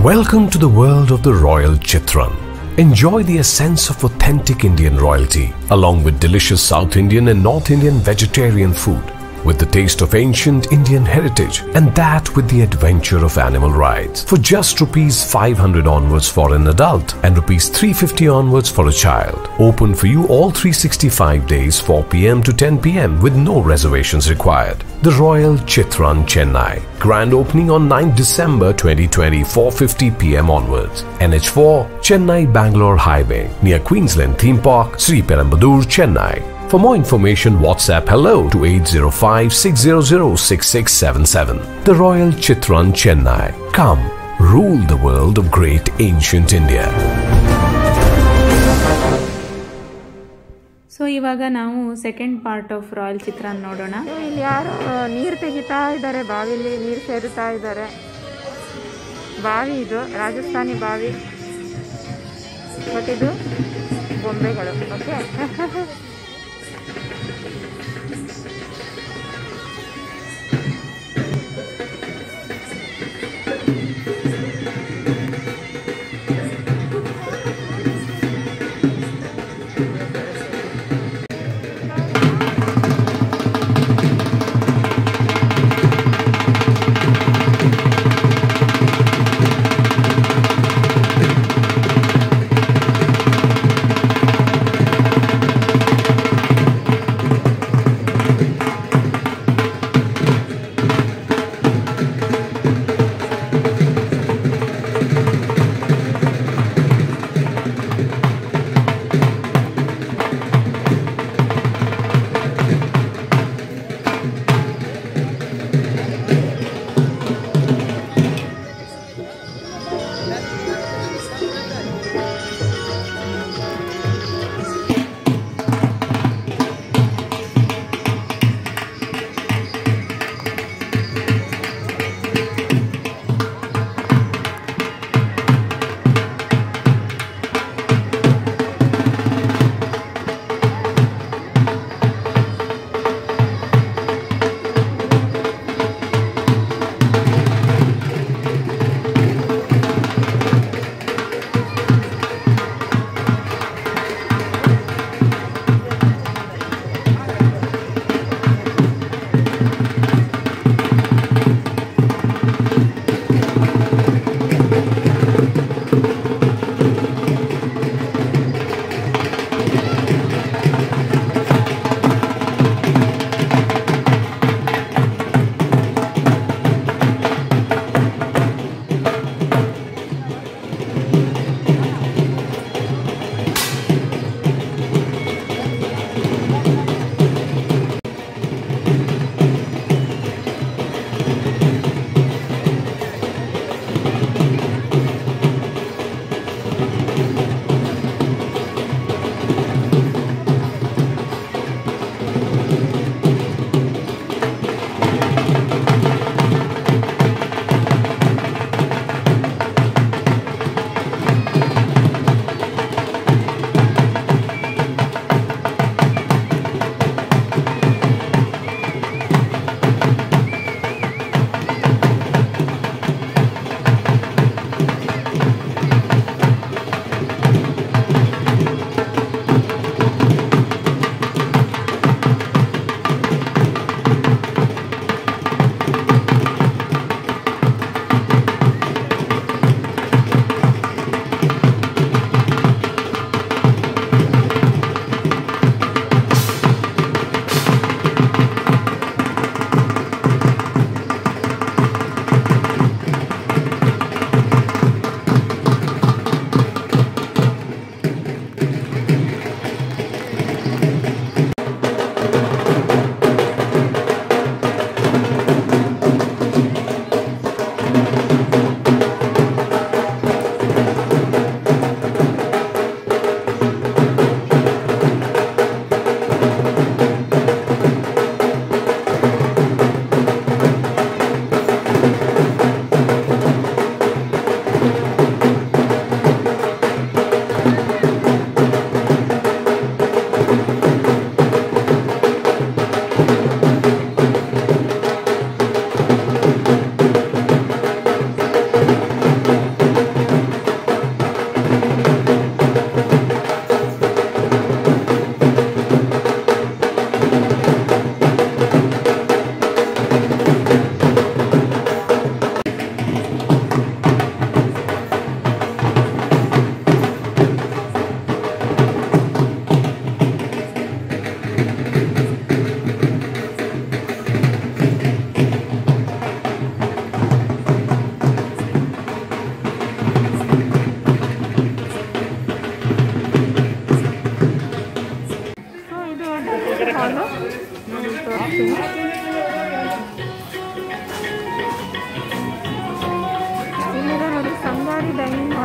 Welcome to the world of the Royal Chitran. Enjoy the essence of authentic Indian royalty, along with delicious South Indian and North Indian vegetarian food, with the taste of ancient Indian heritage, and that with the adventure of animal rides. For just rupees 500 onwards for an adult and rupees 350 onwards for a child. Open for you all 365 days, 4 pm to 10 pm, with no reservations required. The Royal Chitran Chennai. Grand opening on 9 December 2020, 4:50 p.m. onwards. NH4 Chennai Bangalore Highway near Queensland Theme Park, Sri Perambudur, Chennai. For more information, WhatsApp hello to 805 600 6677. The Royal Chitran Chennai. Come, rule the world of great ancient India. So ಇವಾಗ ನಾವು second part of royal chitranna ನೋಡೋಣ ಇಲ್ಲಿ ಯಾರೋ ನೀರು ತೆಗಿತಾ ಇದ್ದಾರೆ ಬಾವಿಲಿ ನೀರು ಸೇರುತ್ತಾ ಇದ್ದಾರೆ ಬಾವಿ ಇದು ರಾಜಸ್ಥಾನಿ ಬಾವಿ ಬಟ್ ಇದು ಬೊಂಬೆಗಳು ಓಕೆ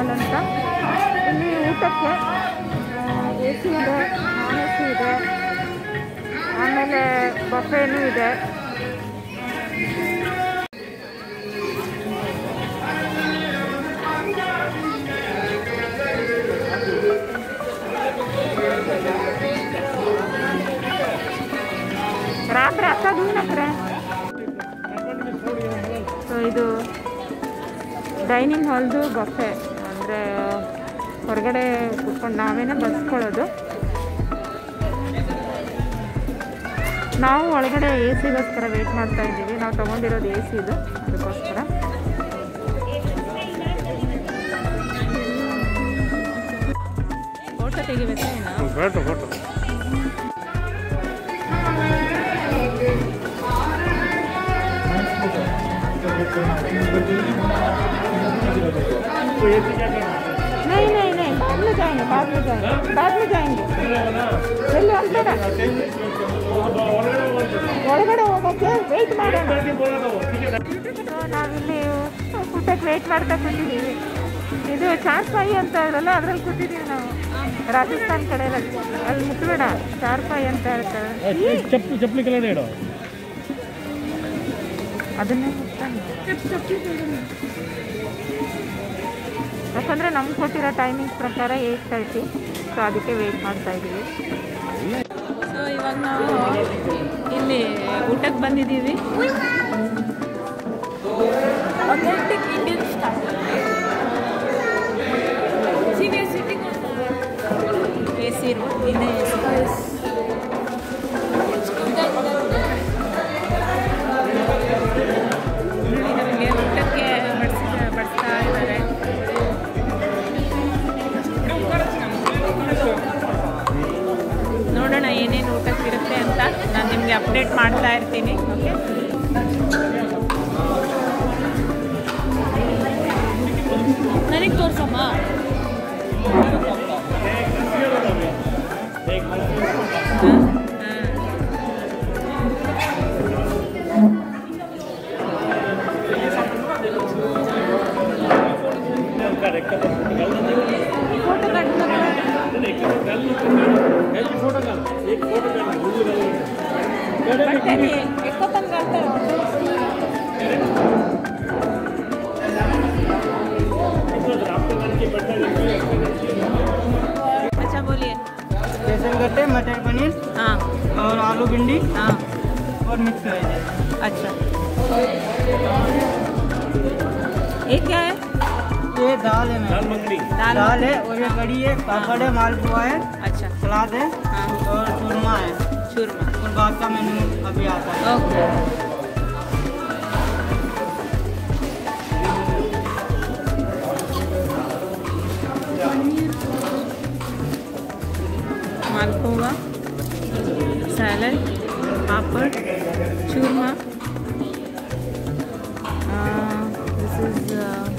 ಹಾಲ್ ಅಂತ ಇಲ್ಲಿ ಊಟಕ್ಕೆ ಎ ಸಿ ಇದೆ ನಾನ್ ಎ ಸಿ ಇದೆ ಆಮೇಲೆ ಬಫೇನೂ ಇದೆ ರಾತ್ರಿ ಹತ್ತದು ನಕ್ರೆ ಸೊ ಇದು ಡೈನಿಂಗ್ ಹಾಲ್ದು ಬಫೆ ಅಂದರೆ ಹೊರಗಡೆ ಕುತ್ಕೊಂಡು ನಾವೇನೇ ಬಸ್ಕೊಳ್ಳೋದು ನಾವು ಒಳಗಡೆ ಎ ಸಿಗೋಸ್ಕರ ವೆಯ್ಟ್ ಮಾಡ್ತಾ ಇದ್ದೀವಿ ನಾವು ತೊಗೊಂಡಿರೋದು ಎ ಸಿ ಇದು ಅದಕ್ಕೋಸ್ಕರ ಫೋಟೋ ತೆಗಿಬೇಕಾ ಏನೋ ಫೋಟೋ ಫೋಟೋ नहीं नहीं नहीं बाद में जाएंगे बाद में जाएंगे बाद में जाएंगे ಎಲ್ಲಿ ಹೋಗ್ಬೇಡ ಒಳಗಡೆ ಹೋಗೋಕ್ಕೆ ವೆಯ್ಟ್ ಮಾಡೋಣ ಸೊ ನಾವಿಲ್ಲಿ ಊಟಕ್ಕೆ ವೆಯ್ಟ್ ಮಾಡ್ತಾ ಕೂತಿದ್ದೀವಿ ಇದು ಚಾರ್ ಪಾಯಿ ಅಂತ ಇರಲ್ಲ ಅದ್ರಲ್ಲಿ ಕೂತಿದ್ದೀವಿ ನಾವು ರಾಜಸ್ಥಾನ್ ಕಡೆ ಎಲ್ಲ ಅಲ್ಲಿ ಮುಟ್ಬೇಡ ಚಾರ್ ಪಾಯಿ ಅಂತ ಹೇಳ್ತಾರೆ ಚಪ್ಪಲಿ ಚಪ್ಪಲಿ ಕೆಳಗಡೆ ಇಡು ಅದನ್ನೇ ಮುಟ್ತಾನೆ ಯಾಕಂದರೆ ನಮ್ಗೆ ಕೊಟ್ಟಿರೋ ಟೈಮಿಂಗ್ಸ್ ಪ್ರಕಾರ ಏಯ್ಟ್ ತರ್ಟಿ ಸೊ ಅದಕ್ಕೆ ವೆಯ್ಟ್ ಮಾಡ್ತಾ ಇದ್ದೀವಿ ಸೊ ಇವಾಗ ನಾವು ಇಲ್ಲಿ ಊಟಕ್ಕೆ ಬಂದಿದ್ದೀವಿ authentic Indian style senior sitting A C ಇದೆ ನಮಗೆ ಊಟಕ್ಕೆ ಬಡಿಸ್ ಬಡಿಸ್ತಾ ಇದ್ದಾರೆ ನೋಡೋಣ ಏನೇನು ಊಟಕ್ಕಿರುತ್ತೆ ಅಂತ ನಾನು ನಿಮಗೆ ಅಪ್ಡೇಟ್ ಮಾಡ್ತಾ ಇರ್ತೀನಿ ಓಕೆ ನನಗೆ ತೋರ್ಸಮ್ಮ ಫೋಟೋ ಕಟ್ಟಿ ఎక్కువ పని కడతారు अच्छा बोलिए बेसन गट्टे मटर पनीर हाँ और आलू भिंडी हाँ और मिक्स वेज है अच्छा ये क्या है ये दाल है मैम दाल दाल है और ये कड़ी है पापड़ है मालपुआ है अच्छा सलाद है हाँ और चूरमा है चूरमा और बाद का मेन्यू अभी आता है okay malpua salad papad churma this is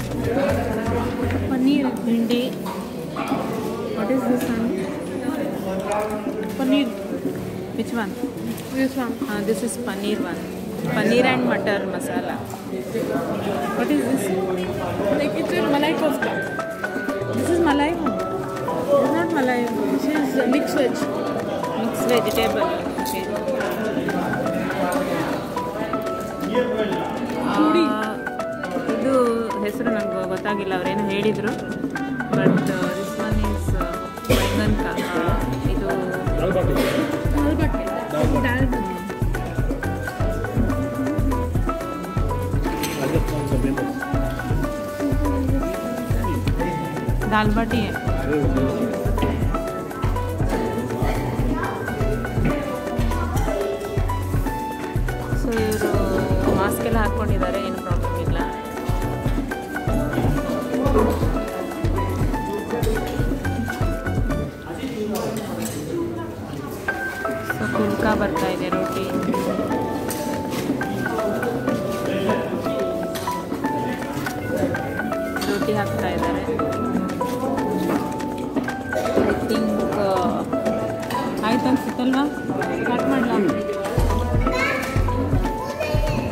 paneer bhindi what is this one paneer which one this one uh, this is paneer one paneer and matar masala what is this like it's a malai kofta this is malai one this is not malai this is mixed veg mixed vegetable okay ಆ, ಇದು ಹೆಸರು ನನಗೆ ಗೊತ್ತಾಗಿಲ್ಲ ಅವರೇನು ಹೇಳಿದರು but this one is ಬೆಂಗನ್ಕ ಇದು दाल बाटी है ಸೊ ಇವರು ಮಾಸ್ಕ್ ಎಲ್ಲ ಹಾಕ್ಕೊಂಡಿದ್ದಾರೆ ಏನು ಪ್ರಾಬ್ಲಮ್ ಇಲ್ಲ ಸೊ ಕುಲ್ಕಾ ಬರ್ತಾ ಇದೆ ರೋಟಿ ರೋಟಿ ಹಾಕ್ತಾ ಇದ್ದಾರೆ ಐ ಥಿಂಕ್ ಆಯ್ತು ಅನ್ಸುತ್ತಲ್ವಾ ಸ್ಟಾರ್ಟ್ ಮಾಡಲಾ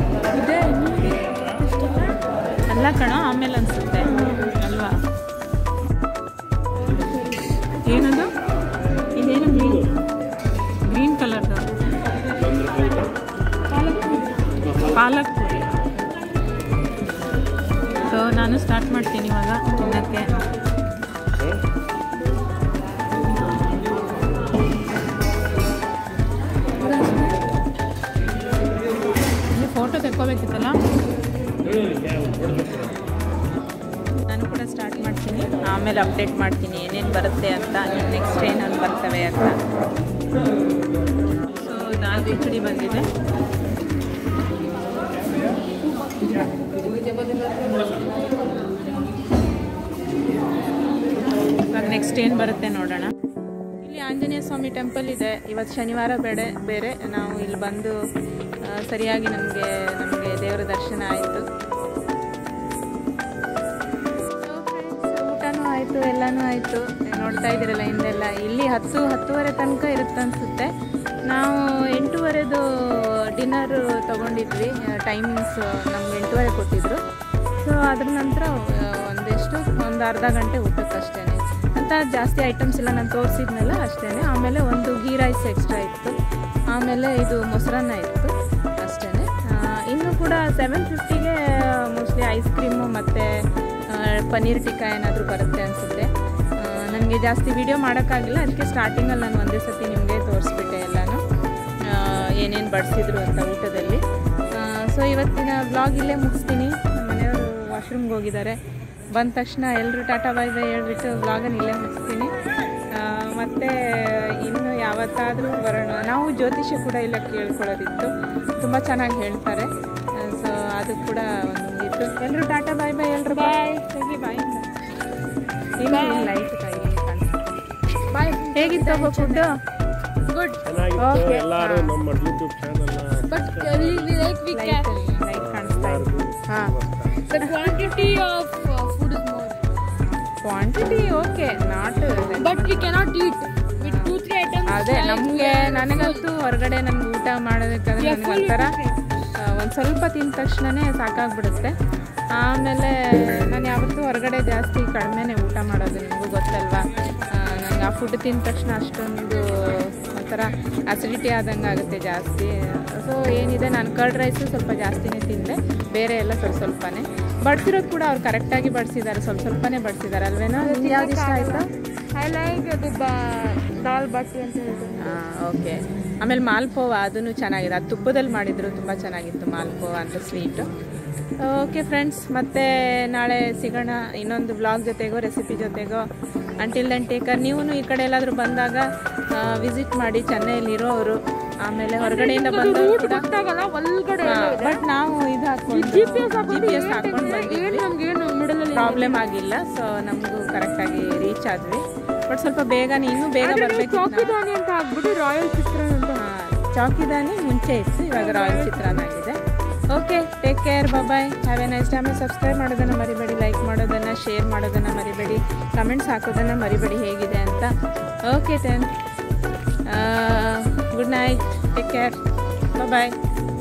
ಇದೆ ಅಲ್ಲ ಕಣೋ ಆಮೇಲೆ ಅನ್ಸುತ್ತೆ ಅಲ್ವಾ ಏನದು ಇದೇನು ಗ್ರೀನ್ ಗ್ರೀನ್ ಕಲರ್ದು ಪಾಲಕ್ ಪೂರಿ ಸೊ ನಾನು ಸ್ಟಾರ್ಟ್ ಮಾಡ್ತೀನಿ ಇವಾಗ ತಿನ್ನೋಕ್ಕೆ ಫೋಟೋ ತೆಕ್ಕೋಬೇಕಿತ್ತಲ್ಲ ನಾನು ಕೂಡ ಸ್ಟಾರ್ಟ್ ಮಾಡ್ತೀನಿ ಆಮೇಲೆ ಅಪ್ಡೇಟ್ ಮಾಡ್ತೀನಿ ಏನೇನು ಬರುತ್ತೆ ಅಂತ ನೆಕ್ಸ್ಟ್ ಏನೇನು ಬರ್ತವೆ ಅಂತ ಸೊ ದಾಲ್ ಕಿಚಡಿ ಬಂದಿದೆ ಇವಾಗ ನೆಕ್ಸ್ಟ್ ಏನು ಬರುತ್ತೆ ನೋಡೋಣ ಇಲ್ಲಿ ಆಂಜನೇಯ ಸ್ವಾಮಿ ಟೆಂಪಲ್ ಇದೆ ಇವತ್ತು ಶನಿವಾರ ಬೇರೆ ಬೇರೆ ನಾವು ಇಲ್ಲಿ ಬಂದು ಆ, ಸರಿಯಾಗಿ ನಮಗೆ ನಮಗೆ ದೇವರ ದರ್ಶನ ಆಯಿತು ಊಟನೂ ಆಯಿತು ಎಲ್ಲನೂ ಆಯಿತು ನೋಡ್ತಾ ಇದ್ದೀರಲ್ಲ ಹಿಂದೆಲ್ಲ ಇಲ್ಲಿ ಹತ್ತು ಹತ್ತುವರೆ ತನಕ ಇರುತ್ತೆ ಅನಿಸುತ್ತೆ ನಾವು ಎಂಟೂವರೆದು ಡಿನ್ನರ್ ತೊಗೊಂಡಿದ್ವಿ ಟೈಮಿಂಗ್ಸ್ ನಮ್ಗೆ ಎಂಟೂವರೆ ಕೊಟ್ಟಿದ್ರು ಸೊ ಅದ್ರ ನಂತರ ಆ, ಒಂದೆಷ್ಟು ಒಂದು ಅರ್ಧ ಗಂಟೆ ಊಟಕ್ಕೆ ಅಷ್ಟೇ ಅಂತ ಜಾಸ್ತಿ ಐಟಮ್ಸ್ ಎಲ್ಲ ನಾನು ತೋರಿಸಿದ್ನಲ್ಲ ಅಷ್ಟೇ ಆಮೇಲೆ ಒಂದು ಗೀ ರೈಸ್ ಎಕ್ಸ್ಟ್ರಾ ಇತ್ತು ಆಮೇಲೆ ಇದು ಮೊಸರನ್ನ ಇತ್ತು ಅಷ್ಟೇ ಇನ್ನು ಕೂಡ ಸೆವೆನ್ ಫಿಫ್ಟಿಗೆ ಮೋಸ್ಟ್ಲಿ ಐಸ್ ಕ್ರೀಮು ಮತ್ತು ಪನ್ನೀರ್ ಟಿಕ್ಕಾ ಏನಾದರೂ ಬರುತ್ತೆ ಅನಿಸುತ್ತೆ ನನಗೆ ಜಾಸ್ತಿ ವಿಡಿಯೋ ಮಾಡೋಕ್ಕಾಗಿಲ್ಲ ಅದಕ್ಕೆ ಸ್ಟಾರ್ಟಿಂಗಲ್ಲಿ ನಾನು ಒಂದೇ ಸತಿ ನಿಮಗೆ ತೋರಿಸ್ಬಿಟ್ಟೆ ಎಲ್ಲನೂ ಏನೇನು ಬಡಿಸಿದ್ರು ಅಂತ ಊಟದಲ್ಲಿ ಸೊ ಇವತ್ತಿನ ಬ್ಲಾಗ್ ಇಲ್ಲೇ ಮುಗಿಸ್ತೀನಿ ನಮ್ಮ ಮನೆಯವರು ವಾಶ್ರೂಮ್ಗೆ ಹೋಗಿದ್ದಾರೆ ಬಂದ ತಕ್ಷಣ ಎಲ್ಲರೂ ಟಾಟಾ ಬಾಯ್ ಬಾಯ್ ಹೇಳ್ಬಿಟ್ಟು ಬ್ಲಾಗನ್ನು ಇಲ್ಲೇ ಮುಗಿಸ್ತೀನಿ ಆ, ಮತ್ತೆ ಇನ್ನು ಯಾವತ್ತಾದರೂ ಬರೋಣ ನಾವು ಜ್ಯೋತಿಷ್ಯ ಕೂಡ ಇಲ್ಲ ಕೇಳ್ಕೊಳ್ಳೋದಿತ್ತು ತುಂಬ ಚೆನ್ನಾಗಿ ಹೇಳ್ತಾರೆ ಸೊ ಅದು ಕೂಡ ಒಂದು ಮುಗೀತು ಎಲ್ಲರೂ ಟಾಟಾ ಬಾಯ್ ಬಾಯ್ ಎಲ್ಲರೂ ಬಾಯ್ ಹೋಗಿ ಬಾಯ್ ಇಲ್ಲಿ ಲೈಟ್ ಕೈಲಿ ಕಾಣಿಸುತ್ತೆ ಬಾಯ್ ಹೇಗಿತ್ತು ಫುಡ್ಡು ಗುಡ್ ಚೆನ್ನಾಗಿತ್ತು ಎಲ್ಲರೂ ನಮ್ಮ YouTube channel But uh, we, we like we light can. Light ಕಾಣಿಸ್ತಾ ಇತ್ತು ಹಾಂ The quantity of uh, food is more. Quantity okay not But we cannot eat with two three items. ಅದೇ like ನಮಗೆ we are ನನಗಂತೂ ಹೊರಗಡೆ ನನ್ಗೆ ಊಟ ಮಾಡೋದಕ್ಕಾದ್ರೆ ನನಗೆ ಒಂಥರ ಒಂದು ಸ್ವಲ್ಪ ತಿಂದ ತಕ್ಷಣನೇ ಸಾಕಾಗ್ಬಿಡುತ್ತೆ ಆಮೇಲೆ ನಾನು ಯಾವತ್ತೂ ಹೊರಗಡೆ ಜಾಸ್ತಿ ಕಡಿಮೆನೇ ಊಟ ಮಾಡೋದು ನಿಮಗೂ ಗೊತ್ತಲ್ವಾ ನಂಗೆ ಆ ಫುಡ್ ತಿಂದ ತಕ್ಷಣ ಅಷ್ಟೊಂದು ಒಂಥರ ಅಸಿಡಿಟಿ ಆದಂಗೆ ಆಗುತ್ತೆ ಜಾಸ್ತಿ ಸೊ ಏನಿದೆ ನಾನು ಕರ್ಡ್ ರೈಸು ಸ್ವಲ್ಪ ಜಾಸ್ತಿನೇ ತಿಂದೆ ಬೇರೆ ಎಲ್ಲ ಸ್ವಲ್ಪ ಸ್ವಲ್ಪನೇ ಬಡ್ಸಿರೋದು ಕೂಡ ಅವ್ರು ಕರೆಕ್ಟಾಗಿ ಬಡಿಸಿದ್ದಾರೆ ಸ್ವಲ್ಪ ಸ್ವಲ್ಪನೇ ಬಡಿಸಿದ್ದಾರೆ ಅಲ್ವೇನೋ ನಿಮ್ಗೆ ಯಾವ್ದು ಇಷ್ಟ ಆಯಿತಾ ಐ ಲೈಕ್ ಅದು ಬಾ- ದಾಲ್ ಬಾಟಿ ಅಂತ ಹೇಳಿದ್ರು ಓಕೆ ಆಮೇಲೆ ಮಾಲ್ಪೋವ ಅದನ್ನು ಚೆನ್ನಾಗಿದೆ ಅದು ತುಪ್ಪದಲ್ಲಿ ಮಾಡಿದ್ರು ತುಂಬ ಚೆನ್ನಾಗಿತ್ತು ಮಾಲ್ಪೋವ ಅಂತ ಸ್ವೀಟು ಓಕೆ ಫ್ರೆಂಡ್ಸ್ ಮತ್ತೆ ನಾಳೆ ಸಿಗೋಣ ಇನ್ನೊಂದು ಬ್ಲಾಗ್ ಜೊತೆಗೋ ರೆಸಿಪಿ ಜೊತೆಗೋ ಅಂಟಿಲ್ ದೆನ್ ಟೇಕರ್ ನೀವು ಈ ಕಡೆ ಎಲ್ಲಾದರೂ ಬಂದಾಗ ವಿಸಿಟ್ ಮಾಡಿ ಚೆನ್ನೈಯಲ್ಲಿರೋರು ಆಮೇಲೆ ಹೊರಗಡೆಯಿಂದ ಬಂದವರು ಕೂಡ ಗೊತ್ತಾಗಲ್ಲ ಒಳಗಡೆ ಬಟ್ ನಾವು ಇದು ಹಾಕೊಂಡು ಜಿ ಪಿ ಎಸ್ ಹಾಕೊಂಡು ಬಂದಿದ್ವಿ ನಮ್ಗೆ ಏನು ಮಿಡಲ್ ಅಲ್ಲಿ ಪ್ರಾಬ್ಲಮ್ ಆಗಿಲ್ಲ ಸೊ ನಮಗೂ ಕರೆಕ್ಟಾಗಿ ರೀಚ್ ಆದ್ವಿ ಬಟ್ ಸ್ವಲ್ಪ ಬೇಗನೆ ಇನ್ನೂ ಬೇಗ ಬರಬೇಕು ಚೌಕಿದಾನಿ ಅಂತ ಹಾಕ್ಬಿಟ್ಟು ರಾಯಲ್ ಚಿತ್ರಾನ್ನ ಅಂತ ಚೌಕಿದಾನಿ ಮುಂಚೆ ಇತ್ತು ಇವಾಗ ರಾಯಲ್ ಚಿತ್ರಾನ್ನ ಆಗಿದೆ okay take care bye have a nice time subscribe ಮಾಡೋದನ್ನು ಮರಿಬೇಡಿ ಲೈಕ್ ಮಾಡೋದನ್ನು ಶೇರ್ ಮಾಡೋದನ್ನು ಮರಿಬೇಡಿ ಕಮೆಂಟ್ಸ್ ಹಾಕೋದನ್ನು ಮರಿಬೇಡಿ ಹೇಗಿದೆ ಅಂತ okay ten good night take care ಬಾಯ್